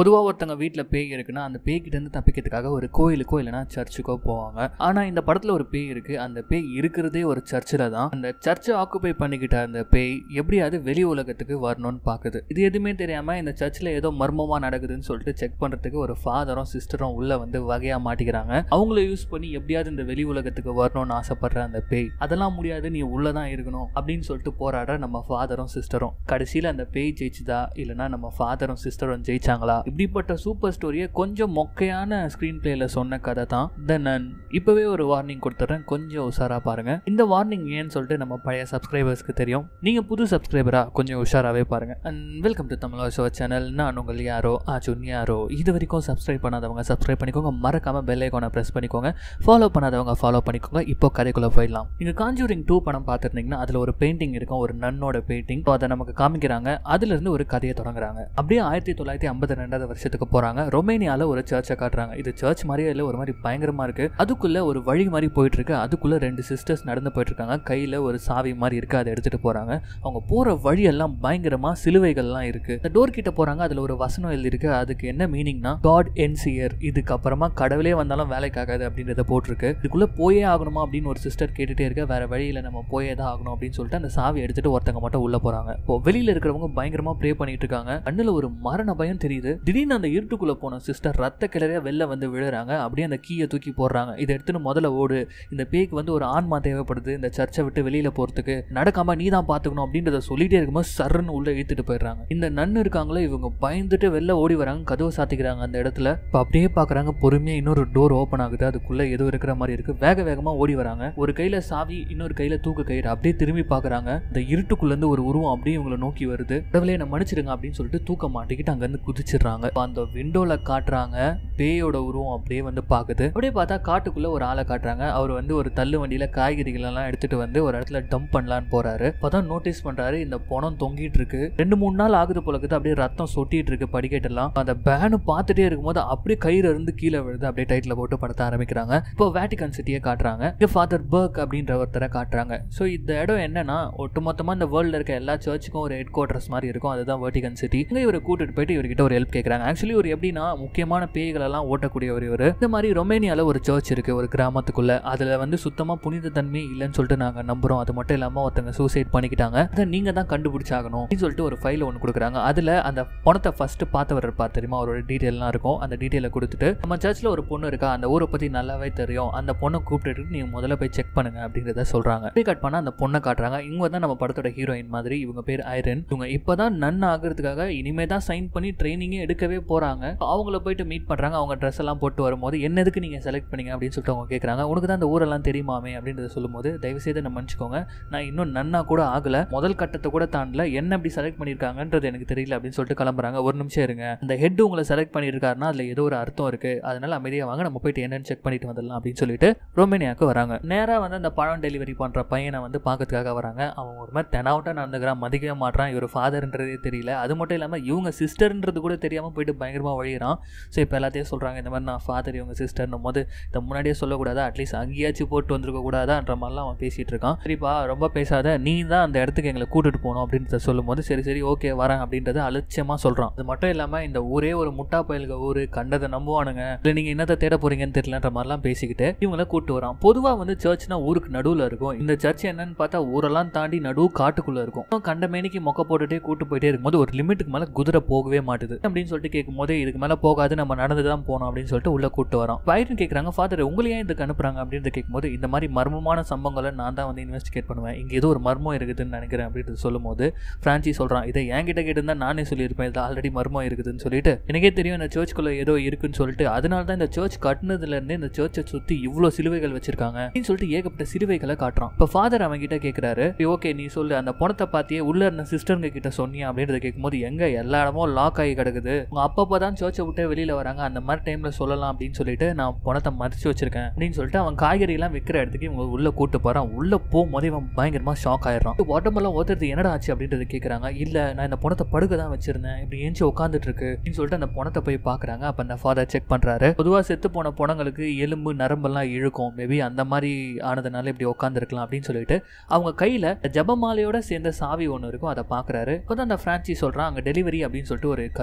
பொதுவாக ஒருத்தங்க வீட்டில் பேய் இருக்குன்னா அந்த பேய்கிட்ட இருந்து தப்பிக்கிறதுக்காக ஒரு கோயிலுக்கோ இல்லைனா சர்ச்சுக்கோ போவாங்க ஆனால் இந்த படத்தில் ஒரு பேய் இருக்கு அந்த பேய் இருக்கிறதே ஒரு சர்ச்சில் தான் அந்த சர்ச்சை ஆக்குபை பண்ணிக்கிட்ட அந்த பேய் எப்படியாவது வெளி உலகத்துக்கு வரணும்னு பார்க்குது இது எதுவுமே தெரியாமல் இந்த சர்ச்சில் ஏதோ மர்மமாக நடக்குதுன்னு சொல்லிட்டு செக் பண்ணுறதுக்கு ஒரு ஃபாதரும் சிஸ்டரும் உள்ள வந்து வகையாக மாட்டிக்கிறாங்க அவங்கள யூஸ் பண்ணி எப்படியாவது இந்த வெளி உலகத்துக்கு வரணும்னு ஆசைப்படுற அந்த பேய் அதெல்லாம் முடியாது நீ உள்ள தான் இருக்கணும் அப்படின்னு சொல்லிட்டு போராடுற நம்ம ஃபாதரும் சிஸ்டரும் கடைசியில் அந்த பேய் ஜெயிச்சுதா இல்லைனா நம்ம ஃபாதரும் சிஸ்டரும் ஜெயிச்சாங்களா இப்படிப்பட்ட சூப்பர் ஸ்டோரியை கொஞ்சம் மொக்கையான ஸ்க்ரீன் பிளேல சொன்ன கதை தான் த நன் இப்போவே ஒரு வார்னிங் கொடுத்துட்றேன் கொஞ்சம் உஷாரா பாருங்க இந்த வார்னிங் ஏன்னு சொல்லிட்டு நம்ம பழைய சப்ஸ்கிரைபர்ஸ்க்கு தெரியும் நீங்க புது சப்ஸ்கிரைபரா கொஞ்சம் உஷாராவே பாருங்க and welcome to Tamil show channel நான் உங்கள் யாரோ ஆச்சுன் யாரோ இது வரைக்கும் சப்ஸ்கிரைப் பண்ணாதவங்க சப்ஸ்கிரைப் பண்ணிக்கோங்க மறக்காம பெல் ஐக்கானை ப்ரெஸ் பண்ணிக்கோங்க ஃபாலோ பண்ணாதவங்க ஃபாலோ பண்ணிக்கோங்க இப்போ கதைக்குள்ள போயிடலாம் நீங்க காஞ்சூரிங் டூ படம் பார்த்துருந்தீங்கன்னா அதுல ஒரு பெயிண்டிங் இருக்கும் ஒரு நன்னோட பெயிண்டிங் அதை நமக்கு காமிக்கிறாங்க அதுல இருந்து ஒரு கதையை தொடங்குறாங்க அப்படியே ஆயிரத்தி தொள்ளாயிரத்தி ஐம்பத்தி ரெண்டாவது வருஷத்துக்கு போறாங்க ரொமேனியால ஒரு சர்ச்சை காட்டுறாங்க இது சர்ச் மாதிரியே இல்லை ஒரு மாதிரி பயங்கரமா இருக்கு அதுக்குள்ள ஒரு வழி மாதிரி போயிட்டு இருக்கு அதுக்குள்ள ரெண்டு சிஸ்டர்ஸ் நடந்து போயிட்டு இருக்காங்க கையில ஒரு சாவி மாதிரி இருக்கு அதை எடுத்துட்டு போறாங்க அவங்க போற வழியெல்லாம் பயங்கரமா சிலுவைகள்லாம் இருக்கு இந்த டோர் கிட்ட போறாங்க அதுல ஒரு வசனம் எழுதி இருக்கு அதுக்கு என்ன மீனிங்னா காட் என்சியர் இதுக்கப்புறமா கடவுளே வந்தாலும் வேலைக்காகாது அப்படின்றத போட்டிருக்கு இதுக்குள்ள போயே ஆகணுமா அப்படின்னு ஒரு சிஸ்டர் கேட்டுட்டே இருக்க வேற வழியில நம்ம போயே தான் ஆகணும் அப்படின்னு சொல்லிட்டு அந்த சாவி எடுத்துட்டு ஒருத்தங்க மட்டும் உள்ள போறாங்க இப்போ வெளியில இருக்கிறவங்க பயங்கரமா ப்ரே பண்ணிட்டு இருக்காங்க கண்ணுல ஒரு மரண பயம் தெரியுது திடீர்னு அந்த இருட்டுக்குள்ள போன சிஸ்டர் ரத்த கிளறியா வெளில வந்து விழுறாங்க அப்படியே அந்த கீயை தூக்கி போடுறாங்க இதை எடுத்துன்னு முதல்ல ஓடு இந்த பேய்க்கு வந்து ஒரு ஆன்மா தேவைப்படுது இந்த சர்ச்சை விட்டு வெளியில போறதுக்கு நடக்காம நீ தான் பாத்துக்கணும் அப்படின்றத சொல்லிட்டே இருக்கும்போது சர்ன்னு உள்ள இழுத்துட்டு போயிடுறாங்க இந்த நன்னு இருக்காங்களே இவங்க பயந்துட்டு வெளில ஓடி வராங்க கதவை சாத்திக்கிறாங்க அந்த இடத்துல இப்போ அப்படியே பாக்குறாங்க பொறுமையா இன்னொரு டோர் ஓப்பன் ஆகுது அதுக்குள்ள ஏதோ இருக்கிற மாதிரி இருக்கு வேக வேகமா ஓடி வராங்க ஒரு கையில சாவி இன்னொரு கையில தூக்க கயிறு அப்படியே திரும்பி பாக்குறாங்க இந்த இருட்டுக்குள்ள இருந்து ஒரு உருவம் அப்படியே இவங்களை நோக்கி வருது கடவுளே என்ன மன்னிச்சிடுங்க அப்படின்னு சொல்லிட்டு தூக்க மாட்டிக்கிட்டு அங்க இருந்து குதிச்சிடுறாங்க இப்ப அந்த விண்டோல காட்டுறாங்க பேயோட உருவம் அப்படியே வந்து பாக்குது அப்படியே பார்த்தா காட்டுக்குள்ள ஒரு ஆளை காட்டுறாங்க அவர் வந்து ஒரு தள்ளு வண்டியில காய்கறிகள் எல்லாம் எடுத்துட்டு வந்து ஒரு இடத்துல டம்ப் பண்ணலான்னு போறாரு அப்பதான் நோட்டீஸ் பண்றாரு இந்த பணம் தொங்கிட்டு இருக்கு ரெண்டு மூணு நாள் ஆகுது போல இருக்குது அப்படியே ரத்தம் சொட்டிட்டு இருக்கு படிக்கட்டெல்லாம் அந்த பேனு பார்த்துட்டே இருக்கும்போது அப்படியே கயிறு இருந்து கீழே விழுது அப்படியே டைட்டில் போட்டு படத்த ஆரம்பிக்கிறாங்க இப்போ வேட்டிகன் சிட்டியை காட்டுறாங்க இங்க ஃபாதர் பர்க் அப்படின்ற ஒருத்தரை காட்டுறாங்க ஸோ இந்த இடம் என்னன்னா ஒட்டுமொத்தமாக இந்த வேர்ல்டில் இருக்க எல்லா சர்ச்சுக்கும் ஒரு ஹெட் குவார்டர்ஸ் மாதிரி இருக்கும் அதுதான் வேர்டிகன் சிட்டி இங்கே இவரை கூட்டிட்டு போயிட்டு இவர்கிட்ட ஒரு ஹெல்ப் கேட்குறாங்க ஆக்சுவலி ஒரு எப்படின்னா முக்கியமான பேய்களெல்லாம் ஓட்டக்கூடிய ஒரு இவர் இந்த மாதிரி ரொமேனியாவில் ஒரு சர்ச் இருக்கு ஒரு கிராமத்துக்குள்ள அதில் வந்து சுத்தமாக புனித தன்மை இல்லைன்னு சொல்லிட்டு நாங்கள் நம்புறோம் அது மட்டும் இல்லாமல் ஒருத்தங்க சூசைட் பண்ணிக்கிட்டாங்க அதை நீங்கள் தான் கண்டுபிடிச்சாகணும் அப்படின்னு சொல்லிட்டு ஒரு ஃபைல் ஒன்று கொடுக்குறாங்க அதில் அந்த பணத்தை ஃபர்ஸ்ட் பார்த்தவர் இருப்பார் தெரியுமா அவரோட டீட்டெயிலாம் இருக்கும் அந்த டீட்டெயிலை கொடுத்துட்டு நம்ம சர்ச்சில் ஒரு பொண்ணு இருக்கா அந்த ஊரை பற்றி நல்லாவே தெரியும் அந்த பொண்ணை கூப்பிட்டுட்டு நீங்கள் முதல்ல போய் செக் பண்ணுங்க அப்படின்றத சொல்கிறாங்க போய் கட் பண்ணால் அந்த பொண்ணை காட்டுறாங்க இவங்க தான் நம்ம படத்தோட ஹீரோயின் மாதிரி இவங்க பேர் ஐரன் இவங்க இப்போ தான் நன் ஆகிறதுக்காக இனிமே தான் சைன் பண்ணி ட்ரைனிங்கே எடுக்கவே போகிறாங்க அவங்கள போயிட்டு மீட் பண்ணுறாங்க அவங்க ட்ரெஸ் எல்லாம் போட்டு வரும்போது என்னதுக்கு நீங்கள் செலக்ட் பண்ணீங்க அப்படின்னு சொல்லிட்டு அவங்க கேட்குறாங்க உனக்கு தான் அந்த ஊரெல்லாம் தெரியுமாமே அப்படின்றத சொல்லும்போது தயவுசெய்து நம்ம மன்னிச்சுக்கோங்க நான் இன்னும் நன்னா கூட ஆகல முதல் கட்டத்தை கூட தாண்டல என்ன அப்படி செலக்ட் பண்ணியிருக்காங்கன்றது எனக்கு தெரியல அப்படின்னு சொல்லிட்டு கிளம்புறாங்க ஒரு நிமிஷம் இருங்க அந்த ஹெட் உங்களை செலக்ட் பண்ணியிருக்காருன்னா அதில் ஏதோ ஒரு அர்த்தம் இருக்கு அதனால அமைதியாக வாங்க நம்ம போயிட்டு என்னன்னு செக் பண்ணிட்டு வந்துடலாம் அப்படின்னு சொல்லிட்டு ரொமேனியாவுக்கு வராங்க நேராக வந்து அந்த பழம் டெலிவரி பண்ணுற பையனை வந்து பார்க்கறதுக்காக வராங்க அவன் ஒரு மாதிரி தெனாவட்டாக நடந்துக்கிறான் மதிக்கவே மாட்டான் இவர் ஃபாதர்ன்றதே தெரியல அது மட்டும் இல்லாமல் இவங்க சிஸ்டர்ன்றது கூட தெரியாமல் போயிட்டு பயங்கரமாக வழிகிறான் ஸோ இப்போ எல்லாத்தையும் சொல்கிறாங்க இந்த மாதிரி நான் ஃபாதர் இவங்க சிஸ்டர்னும் போது இதை முன்னாடியே சொல்லக்கூடாதா அட்லீஸ்ட் அங்கேயாச்சும் போட்டு வந்திருக்க கூடாதான்ற மாதிரிலாம் அவன் பேசிகிட்டு இருக்கான் சரிப்பா ரொம்ப பேசாத நீ தான் அந்த இடத்துக்கு எங்களை கூட்டிட்டு போகணும் அப்படின்றத சொல்லும்போது சரி சரி ஓகே வரேன் அப்படின்றத அலட்சியமாக சொல்கிறான் அது மட்டும் இல்லாமல் இந்த ஊரே ஒரு முட்டா பயல்க ஊர் கண்டதை நம்புவானுங்க இல்லை நீங்கள் என்னத்தை தேட போறீங்கன்னு தெரியலன்ற மாதிரிலாம் பேசிக்கிட்டு இவங்கள கூப்பிட்டு வரான் பொதுவாக வந்து சர்ச்னா ஊருக்கு நடுவில் இருக்கும் இந்த சர்ச் என்னன்னு பார்த்தா ஊரெல்லாம் தாண்டி நடு காட்டுக்குள்ளே இருக்கும் கண்ட மேனிக்கு மொக்க போட்டுட்டே கூட்டு போயிட்டே இருக்கும்போது ஒரு லிமிட்டுக்கு மேலே குதிரை போகவே மாட்டுது அப்படின்னு சொல்லிட்டு கேட்கும் போது இதுக்கு மேலே போகாது நம்ம நடந்து தான் போகணும் அப்படின்னு சொல்லிட்டு உள்ள கூட்டு வரோம் பைரன் கேட்குறாங்க ஃபாதர் உங்களை ஏன் இதுக்கு அனுப்புறாங்க அப்படின்னு கேட்கும்போது இந்த மாதிரி மர்மமான சம்பவங்களை நான் தான் வந்து இன்வெஸ்டிகேட் பண்ணுவேன் இங்கே ஏதோ ஒரு மர்மம் இருக்குதுன்னு நினைக்கிறேன் அப்படின்றது சொல்லும்போது ஃப்ரான்சி சொல்கிறான் இதை என்கிட்ட கேட்டிருந்தா நானே சொல்லியிருப்பேன் இதில் ஆல்ரெடி மர்மம் இருக்குதுன்னு சொல்லிட்டு எனக்கே தெரியும் இந்த சர்ச்சுக்குள்ள ஏதோ இருக்குன்னு சொல்லிட்டு அதனால தான் இந்த சர்ச் கட்டினதுலேருந்து இந்த சர்ச்சை சுற்றி இவ்வளோ சிலுவைகள் வச்சிருக்காங்க அப்படின்னு சொல்லிட்டு ஏகப்பட்ட சிலுவைகளை காட்டுறான் இப்போ ஃபாதர் அவன் கிட்ட கேட்குறாரு ஓகே நீ சொல்லு அந்த பணத்தை பார்த்தியே உள்ள இருந்த சிஸ்டருங்க கிட்ட சொன்னியா அப்படின்றத கேட்கும்போது எங்க எல்லா இடமும் லாக் ஆகி கிடக்குது உங்க அப்பப்போ தான் சர்ச்சை விட்டு வெளியில வராங்க அந்த மாதிரி டைம்ல சொல்லலாம் அப்படின்னு சொல்லிட்டு நான் பணத்தை மறைச்சு வச்சிருக்கேன் அப்படின்னு சொல்லிட்டு அவன் காய்கறி எல்லாம் விற்கிற இடத்துக்கு இவங்க உள்ள கூட்டு போறான் உள்ள போகும்போது இவன் பயங்கரமா ஷாக் ஆயிடுறான் உடம்பெல்லாம் ஒருத்தருக்கு என்னடா ஆச்சு அப்படின்றது கேட்குறாங்க இல்ல நான் இந்த பணத்தை படுக்க தான் வச்சிருந்தேன் இப்படி ஏஞ்சி உட்காந்துட்டு இருக்கு அப்படின்னு சொல்லிட்டு அந்த பணத்தை போய் பாக்குறாங்க அப்ப அந்த ஃபாதர் செக் பண்றாரு பொதுவா செத்து போன பணங்களுக்கு எலும்பு நரம்பெல்லாம் இழுக்கும் மேபி அந்த மாதிரி ஆனதுனால இப்படி உட்காந்துருக்கலாம் அப்படின்னு சொல்லிட்டு அவங்க கையில ஜபமாலையோட சேர்ந்த சாவி ஒன்று இருக்கும் அதை பார்க்குறாரு இப்போ அந்த ஃப்ரான்ச்சி சொல்கிறான் அங்கே டெலிவரி அப்படின்னு சொல்லிட்டு ஒரு கதவு இருக்கு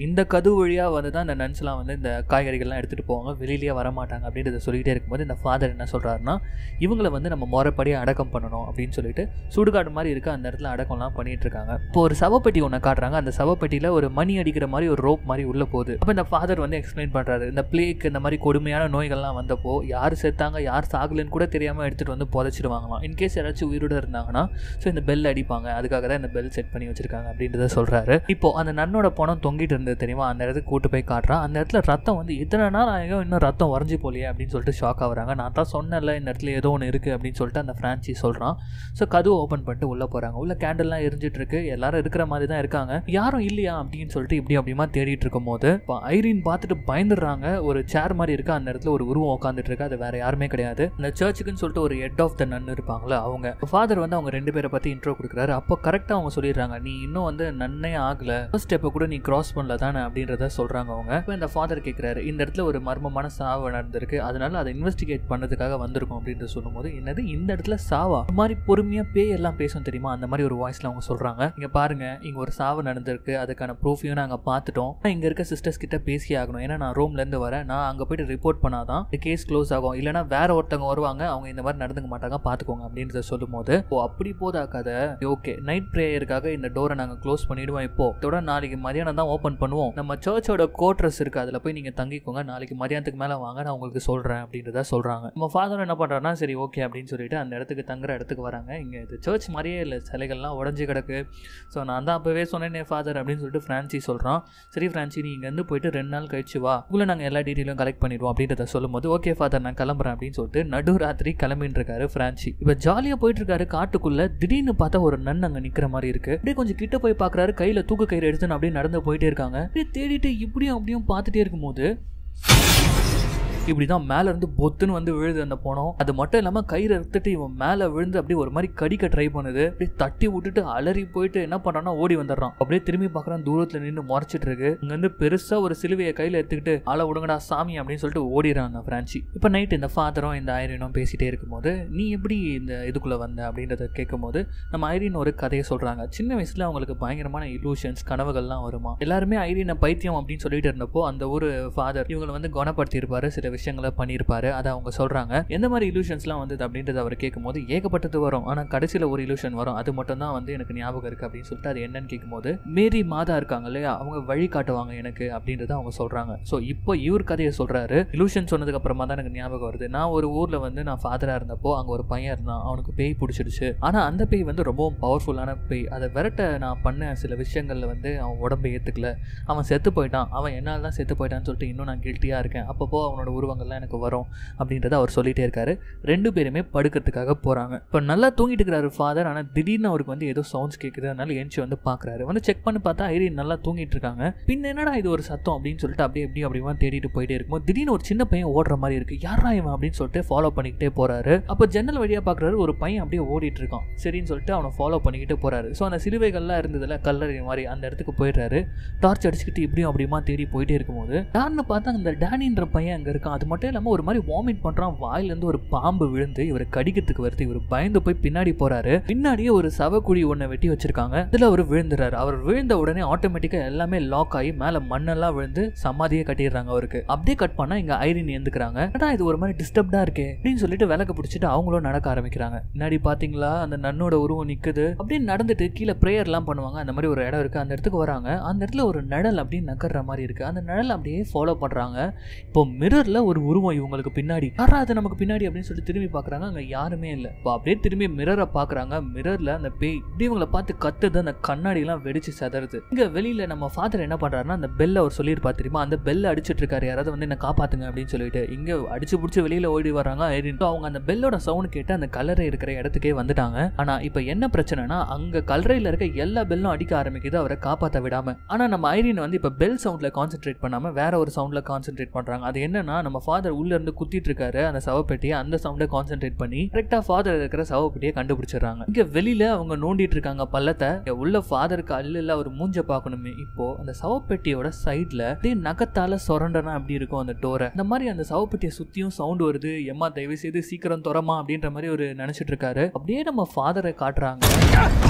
இந்த கதவு வழியா வந்து தான் இந்த நன்ஸ்லாம் வந்து இந்த காய்கறிகள்லாம் எடுத்துட்டு போவாங்க வெளியிலேயே வர மாட்டாங்க அப்படின்றத சொல்லிட்டே இருக்கும்போது இந்த ஃபாதர் என்ன சொல்றாருன்னா இவங்களை வந்து நம்ம முறைப்படி அடக்கம் பண்ணணும் அப்படின்னு சொல்லிட்டு சுடுகாடு மாதிரி இருக்க அந்த இடத்துல அடக்கம்லாம் பண்ணிட்டு இருக்காங்க இப்போ ஒரு சவப்பெட்டி ஒன்று காட்டுறாங்க அந்த சவப்பெட்டியில் ஒரு மணி அடிக்கிற மாதிரி ஒரு ரோப் மாதிரி உள்ள போகுது அப்போ இந்த ஃபாதர் வந்து எக்ஸ்பிளைன் பண்றாரு இந்த பிளேக் இந்த மாதிரி கொடுமையான நோய்கள்லாம் வந்தப்போ யார் செத்தாங்க யார் சாகலன்னு கூட தெரியாம எடுத்துட்டு வந்து புதைச்சிடுவாங்களாம் இன்கேஸ் யாராச்சும் உயிரோட இருந்தாங்கன்னா ஸோ இந்த பெல் அடிப்பாங்க அதுக்காக தான் இந்த பெல் செட் பண்ணி வச்சிருக்காங்க அப்படின்றத சொல்றாரு இப்போ அந்த நன்னோட பணம் தொங்கிட்டு இருந்தது தெரியுமா அந்த இடத்துக்கு கூட்டு போய் காட்டுறான் அந்த இடத்துல ரத்தம் வந்து இத்தனை நாள் ஆகியும் இன்னும் ரத்தம் உறைஞ்சி போலியே அப்படின்னு சொல்லிட்டு ஷாக் ஆகுறாங்க நான் தான் சொன்னேன்ல இந்த இடத்துல ஏதோ ஒன்று இருக்குது அப்படின்னு சொல்லிட்டு அந்த ஃப்ரான்ச்சி சொல்கிறான் ஸோ கதவு ஓப்பன் பண்ணிட்டு உள்ளே போகிறாங்க உள்ள கேண்டல்லாம் எரிஞ்சிட்டு இருக்கு எல்லாரும் இருக்கிற மாதிரி தான் இருக்காங்க யாரும் இல்லையா அப்படின்னு சொல்லிட்டு இப்படி அப்படிமா தேடிட்டு இருக்கும் போது இப்போ ஐரின் பார்த்துட்டு பயந்துடுறாங்க ஒரு சேர் மாதிரி இருக்கு அந்த இடத்துல ஒரு உருவம் உட்காந்துட்டு இருக்கு அது வேற யாருமே கிடையாது இந்த சர்ச்சுக்குன்னு சொல்லிட்டு ஒரு ஹெட் ஆஃப் த நன் இருப்பாங்களே அவங்க ஃபாதர் வந்து அவங்க ரெண்டு பேரை பற்றி இன்ட்ரோ கொடுக்குறாரு அப்போ கரெக்டாக அவங்க சொல்லிடுறாங்க நீ இன்னும் வந்து நன்னே ஆகல ஃபர்ஸ்ட் ஸ்டெப்பை கூட நீ கிராஸ் பண்ணல தானே அப்படின்றத சொல்கிறாங்க அவங்க இப்போ இந்த ஃபாதர் கேட்குறாரு இந்த இடத்துல ஒரு மர்மமான சாவு நடந்திருக்கு அதனால அதை இன்வெஸ்டிகேட் பண்ணதுக்காக வந்திருக்கும் அப்படின்ட்டு சொல்லும்போது என்னது இந்த இடத்துல சாவா இந்த மாதிரி பொறுமையாக பேய் எல்லாம் பேசும் தெரியுமா அந்த மாதிரி ஒரு வாய்ஸில் அவங்க சொல்கிறாங்க இங்கே பாருங்க இங்கே ஒரு சாவு நடந்திருக்கு அதுக்கான ப்ரூஃபையும் நாங்கள் பார்த்துட்டோம் இங்கே இருக்க சிஸ்டர்ஸ் கிட்ட பேசி ஆகணும் ஏன்னா நான் ரூம்லேருந்து வரேன் நான் அங்கே போயிட்டு ரிப்போர்ட் பண்ணாதான் இந்த கேஸ் க்ளோஸ் ஆகும் இல்லைனா வேற ஒருத்தவங்க வருவாங்க அவங்க இந்த மாதிரி நடந்துக்க மாட்டாங்க பார்த்துக்கோங்க அப்படின்றத சொல்லும்போது ஓ அப்படி போதா கதை ஓகே நைட் ப்ரேயருக்காக இந்த டோரை நாங்கள் க்ளோஸ் பண்ணிடுவோம் இப்போ இதோட நாளைக்கு மதியானம் தான் ஓப்பன் பண்ணுவோம் நம்ம சர்ச்சோட கோட்ரஸ் இருக்கு அதில் போய் நீங்கள் தங்கிக்கோங்க நாளைக்கு மதியானத்துக்கு மேலே வாங்க நான் உங்களுக்கு சொல்கிறேன் அப்படின்றத சொல்கிறாங்க நம்ம ஃபாதர் என்ன பண்ணுறாருன்னா சரி ஓகே அப்படின்னு சொல்லிட்டு அந்த இடத்துக்கு தங்குற இடத்துக்கு வராங்க இங்கே இது சர்ச் மாதிரியே இல்லை சிலைகள்லாம் உடஞ்சி கிடக்கு ஸோ நான் தான் அப்போவே சொன்னேனே ஃபாதர் அப்படின்னு சொல்லிட்டு ஃப்ரான்சி சொல்கிறான் சரி ஃப்ரான்சி நீ இங்கேருந்து போயிட்டு ரெண்டு நாள் கழிச்சு வா உங்களை நாங்கள் எல்லா டீட்டெயிலும் கலெக்ட் பண்ணிடுவோம் அப்படின்றத சொல்லும்போது ஓகே ஃபாதர் நான் கிளம்புறேன் அப்படின்னு சொல்லிட்டு நடு ராத்திரி கிளம்பின்னு இருக்காரு ஃப்ரான்சி இப்போ ஜாலியாக போயிட்டு இருக்காரு காட்டுக்குள்ள திடீர்னு பார்த்தா ஒரு நன் அங்கே நிற்கிற மாதிரி இருக்கு அப்படியே கொஞ்சம் கிட்ட போய் பார்க்குறாரு கையில் தூக்கு கயிறு எடுத்துன்னு அப்படியே நடந்து போயிட்டே இருக்காங்க அப்படியே தேடிட்டு இப்படியும் அப்படியும் பார்த்துட்டே இருக்கும்போது இப்படி தான் மேலே இருந்து பொத்துன்னு வந்து விழுது அந்த பணம் அது மட்டும் இல்லாமல் கயிறு எடுத்துட்டு இவன் மேலே விழுந்து அப்படியே ஒரு மாதிரி கடிக்க ட்ரை பண்ணுது அப்படியே தட்டி விட்டுட்டு அலறி போயிட்டு என்ன பண்ணுறான்னா ஓடி வந்துடுறான் அப்படியே திரும்பி பார்க்குறான் தூரத்தில் நின்று முறைச்சிட்டு இருக்கு இங்க வந்து பெருசாக ஒரு சிலுவையை கையில் எடுத்துக்கிட்டு ஆளை விடுங்கடா சாமி அப்படின்னு சொல்லிட்டு ஓடிடுறான் ஃப்ரான்ச்சி இப்போ நைட் இந்த ஃபாதரும் இந்த ஐரினும் பேசிட்டே இருக்கும்போது நீ எப்படி இந்த இதுக்குள்ளே வந்த அப்படின்றத கேட்கும்போது நம்ம ஐரின் ஒரு கதையை சொல்கிறாங்க சின்ன வயசில் அவங்களுக்கு பயங்கரமான இலூஷன்ஸ் கனவுகள்லாம் வருமா எல்லாருமே ஐரினை பைத்தியம் அப்படின்னு சொல்லிட்டு இருந்தப்போ அந்த ஒரு ஃபாதர் இவங்களை வந்து குணப்படுத்தியிருப்பாரு சில விஷயங்களை பண்ணியிருப்பாரு அதை அவங்க சொல்கிறாங்க எந்த மாதிரி இலூஷன்ஸ்லாம் வந்தது அப்படின்றத அவர் கேட்கும்போது ஏகப்பட்டது வரும் ஆனால் கடைசியில் ஒரு இலூஷன் வரும் அது மட்டும் தான் வந்து எனக்கு ஞாபகம் இருக்குது அப்படின்னு சொல்லிட்டு அது என்னன்னு கேட்கும்போது மேரி மாதா இருக்காங்க இல்லையா அவங்க வழி காட்டுவாங்க எனக்கு அப்படின்றத அவங்க சொல்கிறாங்க ஸோ இப்போ இவர் கதையை சொல்கிறாரு இலூஷன் சொன்னதுக்கு அப்புறமா தான் எனக்கு ஞாபகம் வருது நான் ஒரு ஊரில் வந்து நான் ஃபாதராக இருந்தப்போ அங்கே ஒரு பையன் இருந்தான் அவனுக்கு பேய் பிடிச்சிடுச்சு ஆனால் அந்த பேய் வந்து ரொம்பவும் பவர்ஃபுல்லான பேய் அதை விரட்ட நான் பண்ண சில விஷயங்களில் வந்து அவன் உடம்பை ஏற்றுக்கல அவன் செத்து போயிட்டான் அவன் என்னால் தான் செத்து போயிட்டான்னு சொல்லிட்டு இன்னும் நான் கில்ட்டியாக இருக்கேன் அப்பப்போ அவனோட உருவங்கள்லாம் எனக்கு வரும் அப்படின்றத அவர் சொல்லிட்டே இருக்காரு ரெண்டு பேருமே படுக்கிறதுக்காக போகிறாங்க இப்போ நல்லா தூங்கிட்டு இருக்கிறாரு ஃபாதர் ஆனால் திடீர்னு அவருக்கு வந்து ஏதோ சவுண்ட்ஸ் கேட்குது அதனால எஞ்சி வந்து பார்க்குறாரு வந்து செக் பண்ணி பார்த்தா ஐரின் நல்லா தூங்கிட்டு இருக்காங்க பின்ன என்னடா இது ஒரு சத்தம் அப்படின்னு சொல்லிட்டு அப்படியே எப்படி அப்படிமா தேடிட்டு போயிட்டே இருக்கும்போது திடீர்னு ஒரு சின்ன பையன் ஓடுற மாதிரி இருக்கு யாரா இவன் அப்படின்னு சொல்லிட்டு ஃபாலோ பண்ணிக்கிட்டே போறாரு அப்போ ஜன்னல் வழியாக பார்க்குறாரு ஒரு பையன் அப்படியே ஓடிட்டு இருக்கான் சரின்னு சொல்லிட்டு அவனை ஃபாலோ பண்ணிக்கிட்டு போறாரு ஸோ அந்த சிலுவைகள்லாம் இருந்ததுல கல்லறை மாதிரி அந்த இடத்துக்கு போயிடுறாரு டார்ச் அடிச்சுக்கிட்டு இப்படியும் அப்படிமா தேடி போயிட்டே இருக்கும்போது யாருன்னு பார்த்தா அந்த டேனின்ற பையன் அங்கே இருக்கான் அது மட்டும் இல்லாமல் ஒரு மாதிரி வாமிட் பண்ணுறான் வாயிலேருந்து ஒரு பாம்பு விழுந்து இவரை கடிக்கிறதுக்கு வருது இவர் பயந்து போய் பின்னாடி போறாரு பின்னாடியே ஒரு சவக்குழி ஒன்றை வெட்டி வச்சிருக்காங்க இதில் அவர் விழுந்துறாரு அவர் விழுந்த உடனே ஆட்டோமேட்டிக்காக எல்லாமே லாக் ஆகி மேலே மண்ணெல்லாம் விழுந்து சமாதியே கட்டிடுறாங்க அவருக்கு அப்படியே கட் பண்ணா இங்க ஐரின் எந்துக்கிறாங்க ஏன்னா இது ஒரு மாதிரி டிஸ்டர்ப்டா இருக்கே அப்படின்னு சொல்லிட்டு விளக்க பிடிச்சிட்டு அவங்களும் நடக்க ஆரம்பிக்கிறாங்க முன்னாடி பாத்தீங்களா அந்த நன்னோட உருவம் நிக்குது அப்படியே நடந்துட்டு கீழே ப்ரேயர்லாம் பண்ணுவாங்க அந்த மாதிரி ஒரு இடம் இருக்கு அந்த இடத்துக்கு வராங்க அந்த இடத்துல ஒரு நிழல் அப்படின்னு நகர்ற மாதிரி இருக்கு அந்த நிழல் அப்படியே ஃபாலோ பண்றாங்க இப்போ மிரர்ல ஒரு உருவம் இவங்களுக்கு பின்னாடி யாரா அது நமக்கு பின்னாடி அப்படின்னு சொல்லிட்டு திரும்பி பாக்குறாங்க அங்க யாருமே இல்லை இப்போ அப்படியே திரும்பி மிரரை பாக்குறாங்க மிரர்ல அந்த பேய் இப்படி இவங்களை பார்த்து கத்துது அந்த கண்ணாடி எல்லாம் வெடிச்சு செதறுது இங்க வெளியில நம்ம ஃபாதர் என்ன பண்றாருன்னா அந்த பெல்ல அவர் சொல்லியிருப்பா தெரியுமா அந்த பெல்ல அடிச்சிட்டு இருக்காரு யாராவது வந்து என்ன காப்பாத்துங்க அப்படின்னு சொல்லிட்டு இங்க அடிச்சு பிடிச்சி வெளியில ஓடி வராங்க ஐரின் So, அவங்க அந்த பெல்லோட சவுண்ட் கேட்டு அந்த கல்லறை இருக்கிற இடத்துக்கே வந்துட்டாங்க ஆனா இப்போ என்ன பிரச்சனைனா அங்க கல்லறையில இருக்க எல்லா பெல்லும் அடிக்க ஆரம்பிக்குது அவரை காப்பாத்த விடாம ஆனா நம்ம ஐரின் வந்து இப்போ பெல் சவுண்ட்ல கான்சென்ட்ரேட் பண்ணாம வேற ஒரு சவுண்ட்ல கான்சென்ட்ரேட் பண்றாங்க அது என்னன்னா நம்ம ஃபாதர் உள்ள இருந்து குத்திட்டு இருக்காரு அந்த சவப்பெட்டியை அந்த சவுண்டை கான்சென்ட்ரேட் பண்ணி கரெக்டா ஃபாதர் இருக்கிற சவப்பெட்டியை கண்டுபிடிச்சிடுறாங்க இங்க வெளியில அவங்க நோண்டிட்டு இருக்காங்க பள்ளத்தை இங்க உள்ள ஃபாதருக்கு அல்ல அவர் மூஞ்ச பார்க்கணுமே இப்போ அந்த சவப்பெட்டியோட சைட்ல அப்படியே நகத்தால சொரண்டனா அப்படி இருக்கும் அந்த டோரை இந்த மாதிரி அந்த சவப்பெட்டியை சுத்தியும் சவுண்ட் வருது எம்மா தயவு செய்து சீக்கிரம் துறமா அப்படின்ற மாதிரி ஒரு நினைச்சிட்டு இருக்காரு அப்படியே நம்ம ஃபாதரை காட்டுறாங்க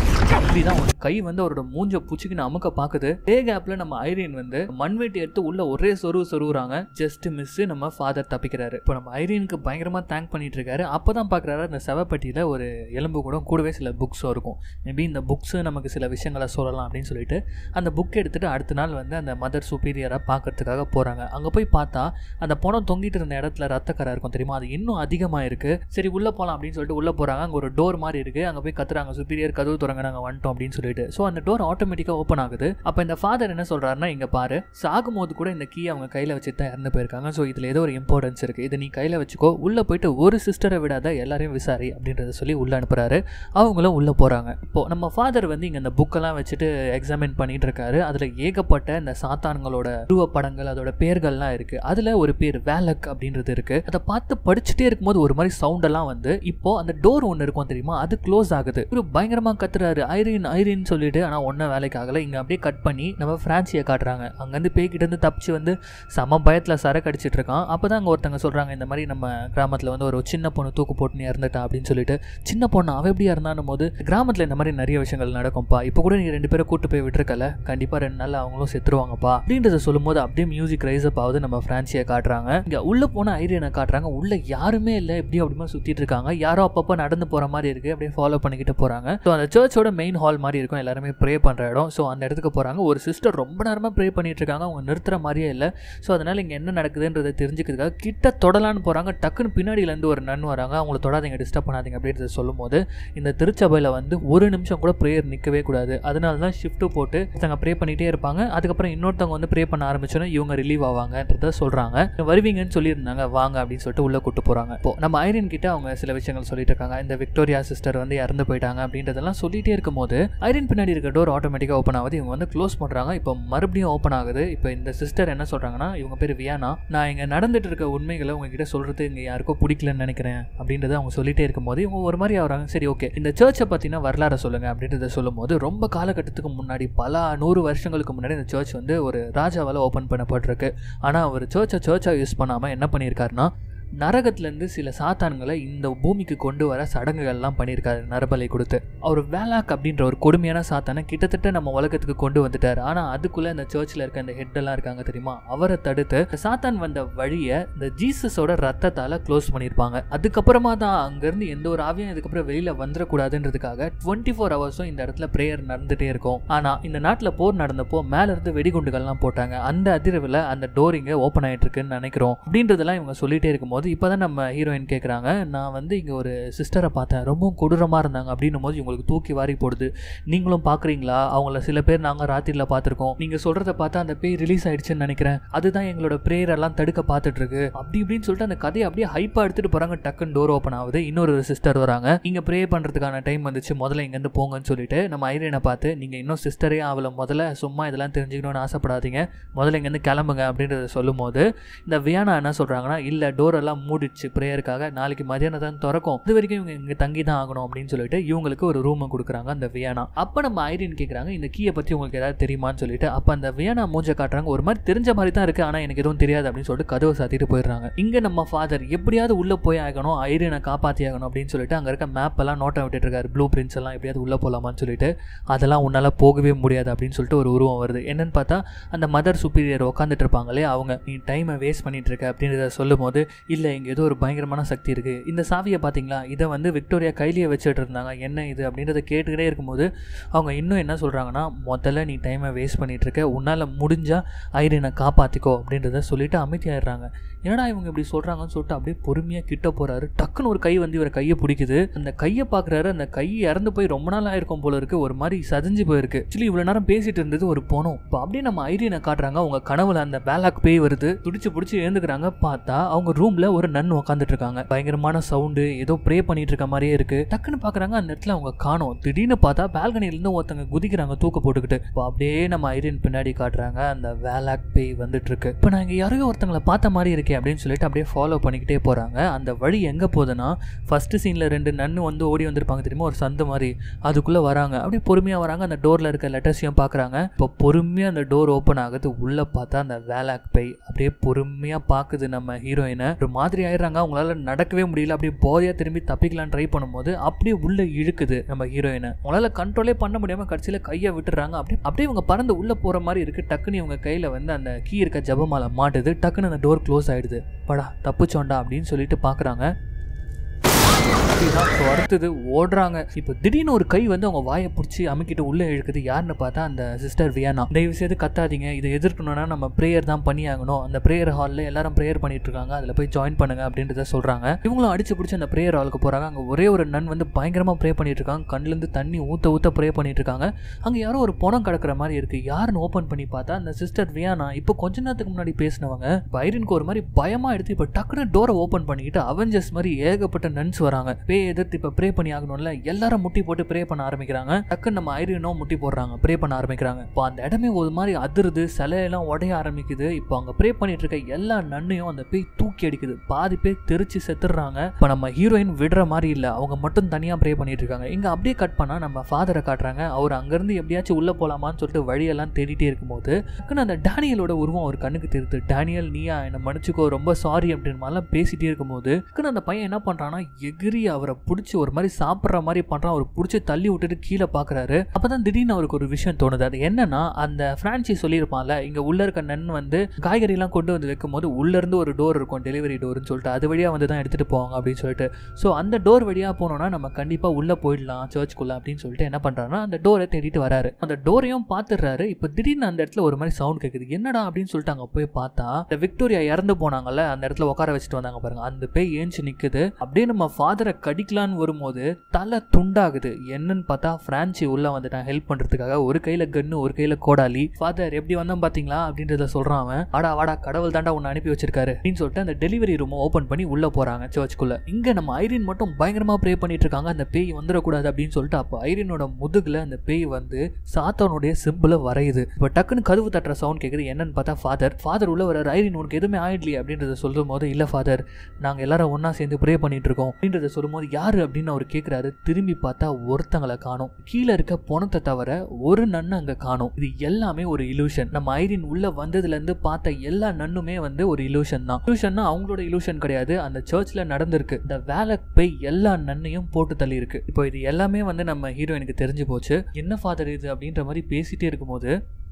அப்படிதான் ஒரு கை வந்து அவரோட மூஞ்ச புச்சுக்கின்னு அமுக்க பாக்குது டே கேப்ல நம்ம ஐரின் வந்து மண்வெட்டி எடுத்து உள்ள ஒரே சொருவு சொருவுறாங்க ஜஸ்ட் மிஸ் நம்ம ஃபாதர் தப்பிக்கிறாரு இப்போ நம்ம ஐரியனுக்கு பயங்கரமா தேங்க் பண்ணிட்டு இருக்காரு அப்பதான் பாக்குறாரு அந்த செவப்பட்டியில ஒரு எலும்பு கூட கூடவே சில புக்ஸும் இருக்கும் மேபி இந்த புக்ஸ் நமக்கு சில விஷயங்களை சொல்லலாம் அப்படின்னு சொல்லிட்டு அந்த புக் எடுத்துட்டு அடுத்த நாள் வந்து அந்த மதர் சுப்பீரியரை பார்க்கறதுக்காக போறாங்க அங்க போய் பார்த்தா அந்த பணம் தொங்கிட்டு இருந்த இடத்துல ரத்தக்கரை இருக்கும் தெரியுமா அது இன்னும் அதிகமாக இருக்கு சரி உள்ள போகலாம் அப்படின்னு சொல்லிட்டு உள்ள போறாங்க அங்க ஒரு டோர் மாதிரி இருக்கு அங்க போய் கத்துறாங்க சுப்பீரியர் கதவு திறங்க நாங்க வந்துட்டோம் அப்படின்னு சொல்லிட்டு ஸோ அந்த டோர் ஆட்டோமேட்டிக்காக ஓப்பன் ஆகுது அப்போ இந்த ஃபாதர் என்ன சொல்றாருன்னா இங்க பாரு சாகும்போது கூட இந்த கீ அவங்க கையில வச்சு தான் இறந்து போயிருக்காங்க ஸோ இதுல ஏதோ ஒரு இம்பார்ட்டன்ஸ் இருக்கு இதை நீ கையில வச்சுக்கோ உள்ள போயிட்டு ஒரு சிஸ்டரை விடாத எல்லாரையும் விசாரி அப்படின்றத சொல்லி உள்ள அனுப்புறாரு அவங்களும் உள்ள போறாங்க இப்போ நம்ம ஃபாதர் வந்து இங்க இந்த புக்கெல்லாம் வச்சுட்டு எக்ஸாமின் பண்ணிட்டு இருக்காரு அதுல ஏகப்பட்ட இந்த சாத்தான்களோட உருவ படங்கள் அதோட பேர்கள்லாம் இருக்கு அதுல ஒரு பேர் வேலக் அப்படின்றது இருக்கு அதை பார்த்து படிச்சுட்டே இருக்கும்போது ஒரு மாதிரி சவுண்ட் எல்லாம் வந்து இப்போ அந்த டோர் ஒன்று இருக்கும் தெரியுமா அது க்ளோஸ் ஆகுது ஒரு பயங்கரமா கத்துறாரு ஐரின் ஐரின் சொல்லிட்டு ஆனா ஒன்றும் வேலைக்கு ஆகல இங்க அப்படியே கட் பண்ணி நம்ம பிரான்சியை காட்டுறாங்க அங்கேருந்து பேய்கிட்ட இருந்து தப்பிச்சு வந்து செம பயத்துல சரக்கு அடிச்சிட்டு இருக்கான் அப்பதான் அங்க ஒருத்தங்க சொல்றாங்க இந்த மாதிரி நம்ம கிராமத்துல வந்து ஒரு சின்ன பொண்ணு தூக்கு போட்டு இறந்துட்டா அப்படின்னு சொல்லிட்டு சின்ன பொண்ணு அவ எப்படி இறந்தானும் போது கிராமத்துல இந்த மாதிரி நிறைய விஷயங்கள் நடக்கும்ப்பா இப்போ கூட நீங்க ரெண்டு பேரும் கூட்டு போய் விட்டுருக்கல கண்டிப்பா ரெண்டு நாள் அவங்களும் செத்துருவாங்கப்பா அப்படின்றத சொல்லும்போது அப்படியே மியூசிக் ரைஸ் அப் ஆகுது நம்ம பிரான்சியை காட்டுறாங்க இங்க உள்ள போன ஐரியனை காட்டுறாங்க உள்ள யாருமே இல்லை இப்படி அப்படிமா சுத்திட்டு இருக்காங்க யாரோ அப்பப்போ நடந்து போற மாதிரி இருக்கு அப்படியே ஃபாலோ பண்ணிக்கிட்டு போறாங்க ஸோ அந்த சர்ச்சோட மெயின் ஹால் மாதிரி இருக்கும் எல்லாருமே ப்ரே பண்ற இடம் ஸோ அந்த இடத்துக்கு போறாங்க ஒரு சிஸ்டர் ரொம்ப நேரமா ப்ரே பண்ணிட்டு இருக்காங்க அவங்க நிறுத்துற மாதிரியே இல்லை ஸோ அதனால இங்க என்ன நடக்குதுன்றதை தெரிஞ்சுக்கிறதுக்காக கிட்ட தொடலான்னு போறாங்க டக்குன்னு பின்னாடியில இருந்து ஒரு நன் வராங்க அவங்கள தொடாதீங்க டிஸ்டர்ப் பண்ணாதீங்க அப்படின்றத சொல்லும்போது இந்த திருச்சபையில் வந்து ஒரு நிமிஷம் கூட ப்ரேயர் நிற்கவே கூடாது அதனால தான் ஷிஃப்ட்டு போட்டு ஒருத்தங்க ப்ரே பண்ணிகிட்டே இருப்பாங்க அதுக்கப்புறம் இன்னொருத்தவங்க வந்து ப்ரே பண்ண ஆரம்பிச்சோன்னா இவங்க ரிலீவ் ஆவாங்கன்றத சொல்கிறாங்க வருவீங்கன்னு சொல்லியிருந்தாங்க வாங்க அப்படின்னு சொல்லிட்டு உள்ளே கூட்டு போகிறாங்க இப்போ நம்ம ஐரின் கிட்ட அவங்க சில விஷயங்கள் சொல்லிட்டு இருக்காங்க இந்த விக்டோரியா சிஸ்டர் வந்து இறந்து போயிட்டாங்க அப்படின்றதெல்லாம் சொல்லிட்டே இருக்கும்போது ஐரின் பின்னாடி இருக்க டோர் ஆட்டோமேட்டிக்காக ஓப்பன் ஆகுது இவங்க வந்து க்ளோஸ் பண்ணுறாங்க இப்போ மறுபடியும் ஓப்பன் ஆகுது இப்போ இந்த சிஸ்டர் என்ன சொல்கிறாங்கன்னா இவங்க பேர் வியானா நான் இங்கே நடந்துட்டு இருக்க உண்மைகளை உங்ககிட்ட சொல்கிறது இங்கே யாருக்கோ பிடிக்கலன்னு நினைக்கிறேன் அப்படின்றத அவங்க சொல்லிட்டே இருக்கும்போது இவங்க ஒரு மாதிரி ஆகுறாங்க சரி ஓகே இந்த சர்ச்சை பற்றின வரலாறு சொல்லுங்க அப்படின்றத சொல்லும்போது ரொம்ப காலகட்டத்துக்கு முன்னாடி பல நூறு வருஷங்களுக்கு முன்னாடி இந்த சர்ச் வந்து ஒரு ராஜாவால் ஓப்பன் பண்ணப்பட்டிருக்கு ஆனால் அவர் சர்ச்சை சர்ச்சாக யூஸ் பண்ணாமல் என்ன பண்ணியிருக்காருன்னா நரகத்துலேருந்து சில சாத்தான்களை இந்த பூமிக்கு கொண்டு வர சடங்குகள்லாம் பண்ணியிருக்காரு நரபலை கொடுத்து அவர் வேலாக் அப்படின்ற ஒரு கொடுமையான சாத்தானை கிட்டத்தட்ட நம்ம உலகத்துக்கு கொண்டு வந்துட்டார் ஆனால் அதுக்குள்ளே இந்த சர்ச்சில் இருக்க இந்த ஹெட்டெல்லாம் இருக்காங்க தெரியுமா அவரை தடுத்து இந்த சாத்தான் வந்த வழியை இந்த ஜீசஸோட ரத்தத்தால் க்ளோஸ் பண்ணியிருப்பாங்க அதுக்கப்புறமா தான் அங்கேருந்து எந்த ஒரு ஆவியும் இதுக்கப்புறம் வெளியில் வந்துடக்கூடாதுன்றதுக்காக டுவெண்ட்டி ஃபோர் ஹவர்ஸும் இந்த இடத்துல ப்ரேயர் நடந்துகிட்டே இருக்கும் ஆனால் இந்த நாட்டில் போர் நடந்தப்போ மேலேருந்து வெடிகுண்டுகள்லாம் போட்டாங்க அந்த அதிர்வில் அந்த டோர் இங்கே ஓப்பன் ஆகிட்டு இருக்குன்னு நினைக்கிறோம் அப்படின்றதெல்லாம் இவங்க சொல்லிட்டே இருக்கும்போது இப்போ தான் நம்ம ஹீரோயின் கேட்குறாங்க நான் வந்து இங்கே ஒரு சிஸ்டரை பார்த்தேன் ரொம்பவும் கொடூரமாக இருந்தாங்க அப்படின்னும் போது இவங்களுக்கு தூக்கி வாரி போடுது நீங்களும் பார்க்குறீங்களா அவங்கள சில பேர் நாங்கள் ராத்திரியில் பார்த்துருக்கோம் நீங்கள் சொல்கிறத பார்த்தா அந்த பேய் ரிலீஸ் ஆயிடுச்சுன்னு நினைக்கிறேன் அதுதான் எங்களோட ப்ரேயர் எல்லாம் தடுக்க பார்த்துட்டு இருக்கு அப்படி இப்படின்னு சொல்லிட்டு அந்த கதையை அப்படியே ஹைப்பாக எடுத்துகிட்டு போகிறாங்க டக்குன்னு டோர் ஓப்பன் ஆகுது இன்னொரு சிஸ்டர் வராங்க இங்கே ப்ரே பண்ணுறதுக்கான டைம் வந்துச்சு முதல்ல இங்கேருந்து போங்கன்னு சொல்லிட்டு நம்ம ஐரியனை பார்த்து நீங்கள் இன்னும் சிஸ்டரே அவளை முதல்ல சும்மா இதெல்லாம் தெரிஞ்சுக்கணும்னு ஆசைப்படாதீங்க முதல்ல இங்கேருந்து கிளம்புங்க அப்படின்றத சொல்லும்போது இந்த வியானா என்ன சொல்கிறாங்கன்னா இல்லை டோர் எல்லாம் மூடிடுச்சு ப்ரேயருக்காக நாளைக்கு மதியானம் தான் திறக்கும் இது வரைக்கும் இவங்க இங்கே தங்கி தான் ஆகணும் அப்படின்னு சொல்லிட்டு இவங்களுக்கு ஒரு ரூமை கொடுக்குறாங்க அந்த வியானா அப்போ நம்ம ஐரின் கேட்குறாங்க இந்த கீயை பற்றி உங்களுக்கு ஏதாவது தெரியுமான்னு சொல்லிட்டு அப்போ அந்த வியானா மூஞ்ச காட்டுறாங்க ஒரு மாதிரி தெரிஞ்ச மாதிரி தான் இருக்குது ஆனால் எனக்கு எதுவும் தெரியாது அப்படின்னு சொல்லிட்டு கதவை சாத்திட்டு போயிடுறாங்க இங்கே நம்ம ஃபாதர் எப்படியாவது உள்ளே போய் ஆகணும் ஐரினை காப்பாற்றி ஆகணும் அப்படின்னு சொல்லிட்டு அங்கே இருக்க மேப் எல்லாம் நோட்டம் விட்டுட்டு இருக்காரு ப்ளூ பிரிண்ட்ஸ் எல்லாம் எப்படியாவது உள்ளே போகலாமான்னு சொல்லிட்டு அதெல்லாம் உன்னால் போகவே முடியாது அப்படின்னு சொல்லிட்டு ஒரு உருவம் வருது என்னன்னு பார்த்தா அந்த மதர் சுப்பீரியர் உட்காந்துட்டு இருப்பாங்களே அவங்க நீ டைமை வேஸ்ட் பண்ணிட்டு இருக்க அப்படின்றத சொல்லும் போது இல்லை இங்கே ஏதோ ஒரு பயங்கரமான சக்தி இருக்குது இந்த சாவியை பார்த்தீங்களா இதை வந்து விக்டோரியா கையிலேயே வச்சுட்டு இருந்தாங்க என்ன இது அப்படின்றத கேட்டுக்கிட்டே இருக்கும்போது அவங்க இன்னும் என்ன சொல்கிறாங்கன்னா முதல்ல நீ டைமை வேஸ்ட் பண்ணிட்டு இருக்க உன்னால் முடிஞ்சால் ஐரினை காப்பாற்றிக்கோ அப்படின்றத சொல்லிட்டு அமைதியாயிடுறாங்க என்னடா இவங்க இப்படி சொல்கிறாங்கன்னு சொல்லிட்டு அப்படியே பொறுமையாக கிட்ட போகிறாரு டக்குன்னு ஒரு கை வந்து இவரை கையை பிடிக்குது அந்த கையை பார்க்குறாரு அந்த கை இறந்து போய் ரொம்ப நாள் ஆயிருக்கும் போல இருக்கு ஒரு மாதிரி சதஞ்சு போயிருக்கு ஆக்சுவலி இவ்வளோ நேரம் பேசிட்டு இருந்தது ஒரு போனோம் இப்போ அப்படியே நம்ம ஐரியனை காட்டுறாங்க அவங்க கனவுல அந்த வேலாக் பேய் வருது துடிச்சு பிடிச்சி எழுந்துக்கிறாங்க பார்த்தா அவங்க ரூம்ல ஒரு நன் உட்காந்துட்டு இருக்காங்க பயங்கரமான சவுண்டு ஏதோ ப்ரே பண்ணிட்டு இருக்க மாதிரியே இருக்கு டக்குன்னு பார்க்குறாங்க அந்த இடத்துல அவங்க காணோம் திடீர்னு பார்த்தா பால்கனில இருந்து ஒருத்தங்க குதிக்கிறாங்க தூக்க போட்டுக்கிட்டு இப்போ அப்படியே நம்ம ஐரியன் பின்னாடி காட்டுறாங்க அந்த வேலாக் பேய் வந்துட்டு இருக்கு இப்போ நான் இங்கே யாரையோ ஒருத்தங்களை பார்த்த மாதிரி இருக்கே அப்படின்னு சொல்லிட்டு அப்படியே ஃபாலோ பண்ணிக்கிட்டே போறாங்க அந்த வழி எங்கே போகுதுன்னா ஃபர்ஸ்ட் சீனில் ரெண்டு நன்னு வந்து ஓடி வந்திருப்பாங்க தெரியுமா ஒரு சந்து மாதிரி அதுக்குள்ளே வராங்க அப்படியே பொறுமையாக வராங்க அந்த டோரில் இருக்க லெட்டர்ஸையும் பார்க்குறாங்க இப்போ பொறுமையாக அந்த டோர் ஓப்பன் ஆகுது உள்ளே பார்த்தா அந்த வேலாக் பை அப்படியே பொறுமையாக பார்க்குது நம்ம ஹீரோயினை ஒரு மாதிரி ஆயிடுறாங்க அவங்களால நடக்கவே முடியல அப்படியே போதையா திரும்பி தப்பிக்கலாம் ட்ரை பண்ணும்போது அப்படியே உள்ள இழுக்குது நம்ம ஹீரோயினை அவங்களால கண்ட்ரோலே பண்ண முடியாம கடைசியில கையை விட்டுறாங்க அப்படியே அப்படியே இவங்க பறந்து உள்ள போற மாதிரி இருக்கு டக்குன்னு இவங்க கையில வந்து அந்த கீ இருக்க ஜபமால மாட்டுது டக்குன்னு அந்த டோர் க்ளோஸ் ஆயிடுது படா தப்புச்சோண்டா அப்படின்னு சொல்லிட்டு பாக்குறாங்க அப்படிதான் துரத்துது ஓடுறாங்க இப்போ திடீர்னு ஒரு கை வந்து அவங்க வாயை பிடிச்சி அமுக்கிட்டு உள்ளே இழுக்குது யாருன்னு பார்த்தா அந்த சிஸ்டர் வியானா தயவு செய்து கத்தாதீங்க இதை எதிர்க்கணும்னா நம்ம ப்ரேயர் தான் பண்ணி ஆகணும் அந்த ப்ரேயர் ஹாலில் எல்லாரும் ப்ரேயர் பண்ணிட்டு இருக்காங்க அதில் போய் ஜாயின் பண்ணுங்க அப்படின்றத சொல்றாங்க இவங்களும் அடிச்சு பிடிச்சி அந்த ப்ரேயர் ஹாலுக்கு போறாங்க அங்கே ஒரே ஒரு நன் வந்து பயங்கரமா ப்ரே பண்ணிட்டு இருக்காங்க கண்ணுலேருந்து தண்ணி ஊத்த ஊத்த ப்ரே பண்ணிட்டு இருக்காங்க அங்கே யாரோ ஒரு பணம் கிடக்குற மாதிரி இருக்கு யாருன்னு ஓப்பன் பண்ணி பார்த்தா அந்த சிஸ்டர் வியானா இப்போ கொஞ்ச நேரத்துக்கு முன்னாடி பேசினவங்க பைரனுக்கு ஒரு மாதிரி பயமா எடுத்து இப்போ டக்குன்னு டோரை ஓப்பன் பண்ணிக்கிட்டு அவெஞ்சர்ஸ் மாதிரி ஏகப்பட்ட நன்ஸ் வராங்க பே எதிர்த்து இப்போ ப்ரே பண்ணி ஆகணும்ல எல்லாரும் முட்டி போட்டு ப்ரே பண்ண ஆரம்பிக்கிறாங்க டக்குன்னு நம்ம ஐரியனோ முட்டி போடுறாங்க ப்ரே பண்ண ஆரம்பிக்கிறாங்க இப்போ அந்த இடமே ஒரு மாதிரி அதிருது சிலையெல்லாம் உடைய ஆரம்பிக்குது இப்போ அங்கே ப்ரே பண்ணிட்டு இருக்க எல்லா நன்னையும் அந்த பேய் தூக்கி அடிக்குது பாதி பேர் தெரிச்சு செத்துடுறாங்க இப்போ நம்ம ஹீரோயின் விடுற மாதிரி இல்லை அவங்க மட்டும் தனியாக ப்ரே பண்ணிட்டு இருக்காங்க இங்கே அப்படியே கட் பண்ணால் நம்ம ஃபாதரை காட்டுறாங்க அவர் அங்கேருந்து எப்படியாச்சும் உள்ளே போகலாமான்னு சொல்லிட்டு வழியெல்லாம் தேடிட்டே இருக்கும்போது டக்குன்னு அந்த டேனியலோட உருவம் ஒரு கண்ணுக்கு தெரியுது டேனியல் நீயா என்னை மன்னிச்சுக்கோ ரொம்ப சாரி அப்படின்னு மாதிரிலாம் பேசிட்டே இருக்கும்போது டக்குன்னு அந்த பையன் என்ன பண்ணுறான்னா எகிரி அவரை பிடிச்சி ஒரு மாதிரி சாப்பிட்ற மாதிரி பண்ணுறான் அவர் பிடிச்சி தள்ளி விட்டுட்டு கீழே பார்க்குறாரு அப்போ தான் திடீர்னு அவருக்கு ஒரு விஷயம் தோணுது அது என்னன்னா அந்த ஃப்ரான்ச்சைஸ் சொல்லியிருப்பான்ல இங்கே உள்ள இருக்க நன் வந்து காய்கறிலாம் கொண்டு வந்து வைக்கும்போது உள்ளேருந்து ஒரு டோர் இருக்கும் டெலிவரி டோர்னு சொல்லிட்டு அது வழியாக வந்து தான் எடுத்துகிட்டு போவாங்க அப்படின்னு சொல்லிட்டு ஸோ அந்த டோர் வழியாக போனோம்னா நம்ம கண்டிப்பாக உள்ளே போயிடலாம் சர்ச்சுக்குள்ளே அப்படின்னு சொல்லிட்டு என்ன பண்ணுறாருன்னா அந்த டோரை தேடிட்டு வராரு அந்த டோரையும் பார்த்துடுறாரு இப்போ திடீர்னு அந்த இடத்துல ஒரு மாதிரி சவுண்ட் கேட்குது என்னடா அப்படின்னு சொல்லிட்டு அங்கே போய் பார்த்தா இந்த விக்டோரியா இறந்து போனாங்கல்ல அந்த இடத்துல உட்கார வச்சுட்டு வந்தாங்க பாருங்க அந்த பேய் ஏஞ்சி நிற்குது அப்படியே நம்ம ஃபாதரை கடிக்கலான்னு வரும்போது தலை துண்டாகுது என்னன்னு பார்த்தா பிரான்சி உள்ள வந்துட்டான் ஹெல்ப் பண்றதுக்காக ஒரு கையில கன்னு ஒரு கையில கோடாலி ஃபாதர் எப்படி வந்தான் பாத்தீங்களா அப்படின்றத சொல்றான் அவன் வாடா வாடா கடவுள் தாண்டா உன்னை அனுப்பி வச்சிருக்காரு அப்படின்னு சொல்லிட்டு அந்த டெலிவரி ரூமை ஓப்பன் பண்ணி உள்ள போறாங்க சர்ச்சுக்குள்ள இங்க நம்ம ஐரின் மட்டும் பயங்கரமா ப்ரே பண்ணிட்டு இருக்காங்க அந்த பேய் வந்துடக்கூடாது அப்படின்னு சொல்லிட்டு அப்போ ஐரினோட முதுகுல அந்த பேய் வந்து சாத்தானுடைய சிம்பிளை வரையுது இப்போ டக்குன்னு கதவு தட்டுற சவுண்ட் கேட்குது என்னன்னு பார்த்தா ஃபாதர் ஃபாதர் உள்ள வர ஐரின் உனக்கு எதுவுமே ஆயிடலையே அப்படின்றத சொல்லும் போது இல்ல ஃபாதர் நாங்க எல்லாரும் ஒண்ணா சேர்ந்து ப்ரே பண்ணிட்டு இருக்கோம் அப்படின்றத சொல்லும்போது யாரு அப்படின்னு அவர் கேட்குறாரு திரும்பி பார்த்தா ஒருத்தங்களை காணும் கீழே இருக்க பணத்தை தவிர ஒரு நன்னு அங்க காணும் இது எல்லாமே ஒரு இலூஷன் நம்ம ஐரின் உள்ள வந்ததுல இருந்து பார்த்த எல்லா நன்னுமே வந்து ஒரு இலூஷன் தான் இலூஷன்னா அவங்களோட இலூஷன் கிடையாது அந்த சர்ச்ல நடந்திருக்கு இந்த வேலை போய் எல்லா நன்னையும் போட்டு தள்ளி இருக்கு இப்போ இது எல்லாமே வந்து நம்ம ஹீரோயினுக்கு தெரிஞ்சு போச்சு என்ன ஃபாதர் இது அப்படின்ற மாதிரி பேசிட்டே இருக்கும்போது